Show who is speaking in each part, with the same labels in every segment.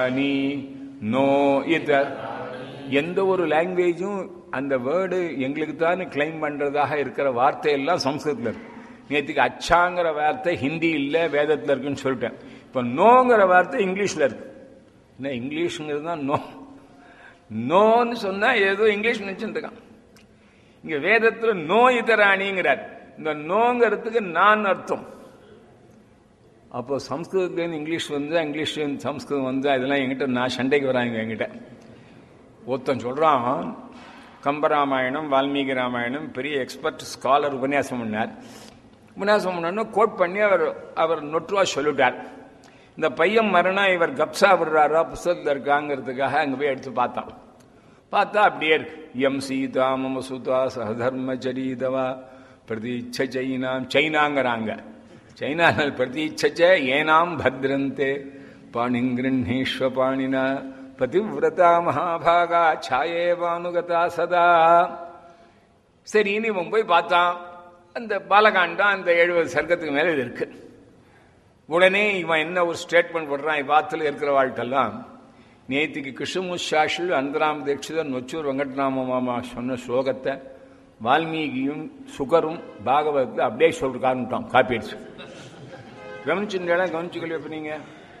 Speaker 1: நீ நோ இத எந்த ஒரு லாங்குவேஜும் அந்த வேர்டு எங்களுக்கு தான் கிளைம் பண்றதாக இருக்கிற வார்த்தை எல்லாம் சம்ஸ்கிருதத்தில் இருக்கு நேற்றுக்கு அச்சாங்கிற வார்த்தை ஹிந்தி இல்லை வேதத்தில் இருக்குன்னு சொல்லிட்டேன் இப்போ நோங்கிற வார்த்தை இங்கிலீஷில் இருக்கு என்ன இங்கிலீஷுங்கிறது தான் நோ நோன்னு சொன்னா ஏதோ இங்கிலீஷ் நினைச்சுட்டு இருக்கான் இங்க வேதத்துல நோ இதராணிங்கிறார் இந்த நோங்கிறதுக்கு நான் அர்த்தம் அப்போ சம்ஸ்கிருதத்துலேருந்து இங்கிலீஷ் வந்து இங்கிலீஷ்லேருந்து சம்ஸ்கிருதம் வந்து அதெல்லாம் என்கிட்ட நான் சண்டைக்கு வராங்க என்கிட்ட ஒருத்தன் சொல்றான் கம்பராமாயணம் வால்மீகி ராமாயணம் பெரிய எக்ஸ்பர்ட் ஸ்காலர் உபன்யாசம் பண்ணார் உபன்யாசம் பண்ணோன்னு கோட் பண்ணி அவர் அவர் நொற்றுவா சொல்லிட்டார் இந்த பையன் மரணம் இவர் கப்சா விடுறாரா புஸ்தகத்தில் இருக்காங்கிறதுக்காக அங்கே போய் எடுத்து பார்த்தான் பார்த்தா அப்படியே இருக்கு எம் சீதா மம சுதா சகதர்ம சரிதவா பிரதீட்ச சைனாம் சைனாங்கிறாங்க சைனாவில் பிரதீட்ச ஏனாம் பத்ரந்தே பாணிங்கிருஷ்வ பாணினா பதிவிரதா மகாபாகா சாயேவானுகதா சதா சரின்னு இவன் போய் பார்த்தான் அந்த பாலகாண்டம் அந்த எழுபது சர்க்கத்துக்கு மேலே இது இருக்கு உடனே இவன் என்ன ஒரு ஸ்டேட்மெண்ட் போடுறான் இவ்வாத்துல இருக்கிற வாழ்க்கெல்லாம் நேத்திக்கு கிருஷ்ணமுஷாஷில் அந்தராம் தீட்சிதர் நொச்சூர் வெங்கட்ராம மாமா சொன்ன ஸ்லோகத்தை வால்மீகியும் சுகரும் பாகவதத்தில் அப்படியே சொல்லிருக்காருட்டான் காப்பி அடிச்சு கவனிச்சுட்டா கவனிச்சுக்கல எப்ப நீங்க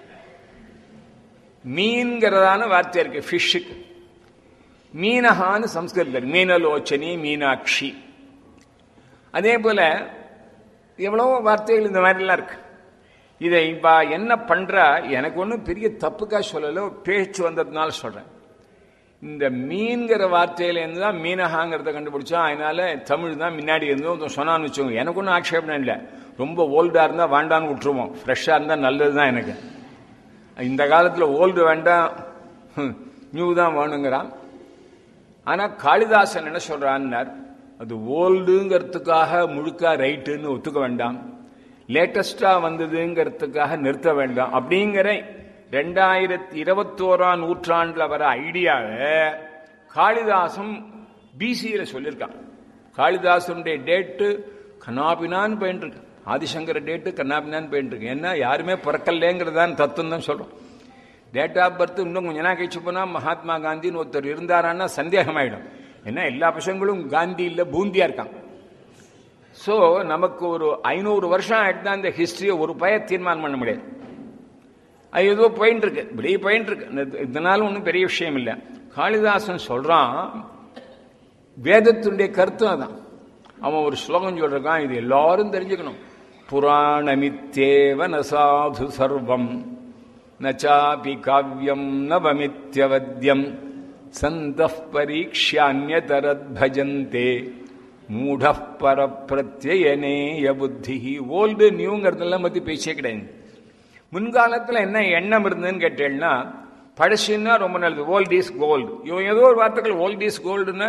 Speaker 1: மீன்கிறதான வார்த்தை இருக்கு ஃபிஷ்ஷுக்கு மீனஹான்னு சம்ஸ்கிருதத்தில் மீனலோச்சனி மீனாட்சி அதே போல எவ்வளவோ வார்த்தைகள் இந்த மாதிரிலாம் இருக்கு இதை இப்ப என்ன பண்ற எனக்கு ஒன்றும் பெரிய தப்புக்கா சொல்லல பேச்சு வந்ததுனால சொல்றேன் இந்த மீன்கிற வார்த்தையிலேருந்து தான் மீனகாங்கிறத கண்டுபிடிச்சோம் அதனால தமிழ் தான் முன்னாடி இருந்தோம் சொன்னான்னு வச்சுக்கோங்க எனக்கு ஒன்றும் ஆட்சேபம் இல்லை ரொம்ப ஓல்டா இருந்தா வேண்டான்னு விட்டுருவோம் ஃப்ரெஷ்ஷா இருந்தா நல்லது தான் எனக்கு இந்த காலத்துல ஓல்டு வேண்டாம் நியூ தான் வேணுங்கிறான் ஆனா காளிதாசன் என்ன சொல்றான்னார் அது ஓல்டுங்கிறதுக்காக முழுக்க ரைட்டுன்னு ஒத்துக்க வேண்டாம் லேட்டஸ்டா வந்ததுங்கிறதுக்காக நிறுத்த வேண்டாம் அப்படிங்கிற ரெண்டாயிரத்தி இருபத்தோராம் நூற்றாண்டுல வர ஐடியாவை காளிதாசன் பிசியில சொல்லியிருக்கான் காளிதாசனுடைய டேட்டு கண்ணாபினான்னு போயிட்டு இருக்கு ஆதிசங்கர டேட்டு கண்ணாபினான்னு போயிட்டு இருக்கு ஏன்னா யாருமே பிறக்கலேங்கிறதான் தத்துவம் தான் சொல்றோம் டேட் ஆஃப் பர்த் இன்னும் கொஞ்ச நாள் கழிச்சு போனா மகாத்மா காந்தின்னு ஒருத்தர் இருந்தாரான்னா சந்தேகமாயிடும் ஏன்னா எல்லா பசங்களும் காந்தி இல்ல பூந்தியா இருக்காங்க ஸோ நமக்கு ஒரு ஐநூறு வருஷம் ஆயிட்டு தான் இந்த ஹிஸ்டரியை ஒரு பய தீர்மானம் பண்ண முடியாது அது ஏதோ போயின்னு இருக்கு இப்படி போயின்னு இருக்கு இதனால ஒன்றும் பெரிய விஷயம் இல்லை காளிதாசன் சொல்றான் வேதத்தினுடைய கருத்து அதான் அவன் ஒரு ஸ்லோகம் சொல்றான் இது எல்லாரும் தெரிஞ்சுக்கணும் புராணமித்தேவ நசாது சர்வம் நச்சாபி காவியம் நவமித்யவத்யம் சந்த பரீட்சான்யதரத் பஜந்தே மூட பரப்பிரத்யனேய புத்தி ஓல்டு நியூங்கிறதெல்லாம் பத்தி பேச்சே கிடையாது முன்காலத்தில் என்ன எண்ணம் இருந்ததுன்னு கேட்டேன்னா பழசுன்னா ரொம்ப நல்லது ஓல்ட் இஸ் கோல்டு இவன் ஏதோ ஒரு வார்த்தைகள் ஓல்ட் இஸ் கோல்டுன்னா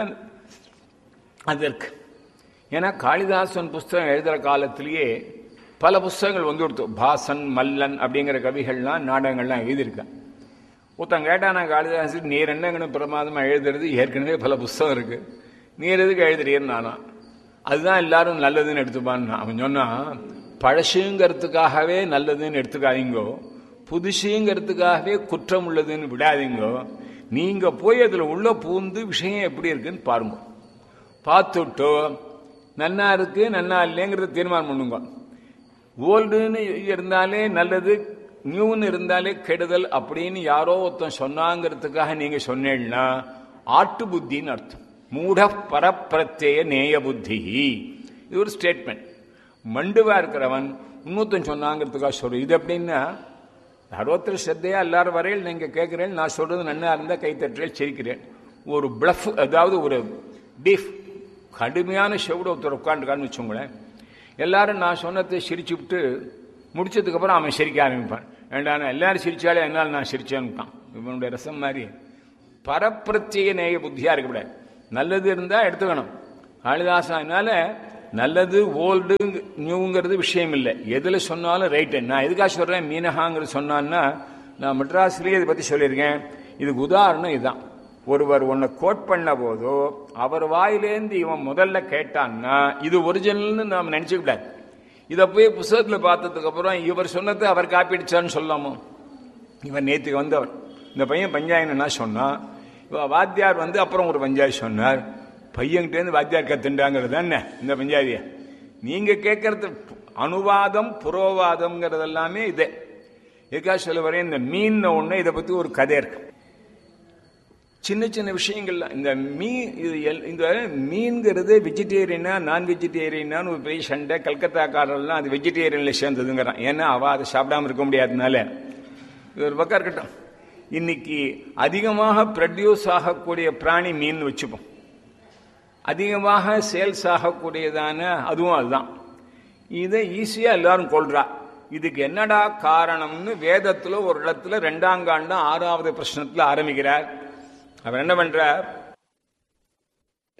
Speaker 1: அது இருக்கு ஏன்னா காளிதாசன் புஸ்தகம் எழுதுற காலத்திலேயே பல புஸ்தகங்கள் வந்து கொடுத்து பாசன் மல்லன் அப்படிங்கிற கவிகள்லாம் நாடகங்கள்லாம் எழுதியிருக்கேன் ஒருத்தன் கேட்டா நான் காளிதாசன் நீர் என்னங்கன்னு பிரமாதமா எழுதுறது ஏற்கனவே பல புஸ்தகம் இருக்கு நீர் எதுக்கு எழுதுறீன்னு நானா அதுதான் எல்லாரும் நல்லதுன்னு எடுத்துப்பான்னு அவன் சொன்னான் பழசுங்கிறதுக்காகவே நல்லதுன்னு எடுத்துக்காதீங்கோ புதுசுங்கிறதுக்காகவே குற்றம் உள்ளதுன்னு விடாதீங்கோ நீங்க போய் அதுல உள்ள பூந்து விஷயம் எப்படி இருக்குன்னு பாருங்க பார்த்துட்டு நன்னா இருக்கு நன்னா இல்லைங்கிறத தீர்மானம் பண்ணுங்க ஓல்டுன்னு இருந்தாலே நல்லது நியூன்னு இருந்தாலே கெடுதல் அப்படின்னு யாரோ ஒருத்தன் சொன்னாங்கிறதுக்காக நீங்க சொன்னீங்கன்னா ஆட்டு புத்தின்னு அர்த்தம் மூட பரப்பிரத்யய நேய புத்தி இது ஒரு ஸ்டேட்மெண்ட் மண்டுவா இருக்கிறவன் இன்னொருத்தன் சொன்னாங்கிறதுக்காக சொல்றேன் இது எப்படின்னா அறுபத்தர் ஸ்ரத்தையா எல்லாரும் வரையில் நீங்க கேட்கிறேன் நான் சொல்றது நன்னா இருந்தா கை தட்டுறேன் சிரிக்கிறேன் ஒரு பிளஃப் அதாவது ஒரு டீஃப் கடுமையான செவிட ஒருத்தர் உட்காந்துருக்கான்னு வச்சுங்களேன் எல்லாரும் நான் சொன்னதை சிரிச்சு விட்டு முடிச்சதுக்கு அப்புறம் அவன் சிரிக்க ஆரம்பிப்பான் வேண்டாம் எல்லாரும் சிரிச்சாலே என்னால் நான் சிரிச்சேன்னுட்டான் இவனுடைய ரசம் மாதிரி பரப்பிரத்திய நேய புத்தியா இருக்கக்கூடாது நல்லது இருந்தா எடுத்துக்கணும் காளிதாசனால நல்லது ஓல்டு நியூங்கிறது விஷயம் இல்லை எதுல சொன்னாலும் ரைட்டு நான் எதுக்காக சொல்றேன் மீனகாங்கிறது சொன்னான்னா நான் மெட்ராஸ்லயே இதை பத்தி சொல்லியிருக்கேன் இதுக்கு உதாரணம் இதுதான் ஒருவர் உன்னை கோட் பண்ண போதோ அவர் வாயிலேருந்து இவன் முதல்ல கேட்டான்னா இது ஒரிஜினல்னு நாம் நினைச்சுக்கூடாது இதை போய் புஸ்தகத்தில் பார்த்ததுக்கு அப்புறம் இவர் சொன்னதை அவர் காப்பிடிச்சான்னு சொல்லாமோ இவன் நேற்றுக்கு வந்தவர் இந்த பையன் பஞ்சாயம் என்ன சொன்னான் இவ வாத்தியார் வந்து அப்புறம் ஒரு பஞ்சாயத்து சொன்னார் பையன்கிட்டேருந்து வாத்தியார் கத்துண்டாங்கிறது தானே இந்த பஞ்சாயத்திய நீங்க கேட்கறது அனுவாதம் புரோவாதம்ங்கிறது எல்லாமே இதே எதுக்காக சொல்ல வரேன் இந்த மீன் ஒண்ணு இதை பத்தி ஒரு கதை இருக்கு சின்ன சின்ன விஷயங்கள்ல இந்த மீன் இது எல்- இந்த மீன்கிறது வெஜிடேரியனா நான் வெஜிடேரியனான்னு ஒரு பெரிய சண்டை கல்கத்தாக்காரெல்லாம் அது வெஜிடேரியன்ல சேர்ந்ததுங்கிறான் ஏன்னா அவ அதை சாப்பிடாம இருக்க முடியாதனால இது ஒரு பக்கம் இருக்கட்டும் இன்னைக்கு அதிகமாக ப்ரொடியூஸ் ஆகக்கூடிய பிராணி மீன் வச்சுப்போம் அதிகமாக சேல்ஸ் ஆகக்கூடியதான அதுவும் அதுதான் இதை ஈஸியா எல்லாரும் கொள்றா இதுக்கு என்னடா காரணம்னு வேதத்துல ஒரு இடத்துல ரெண்டாம் காண்டம் ஆறாவது பிரச்சனத்துல ஆரம்பிக்கிறார் அவர் என்ன பண்றார்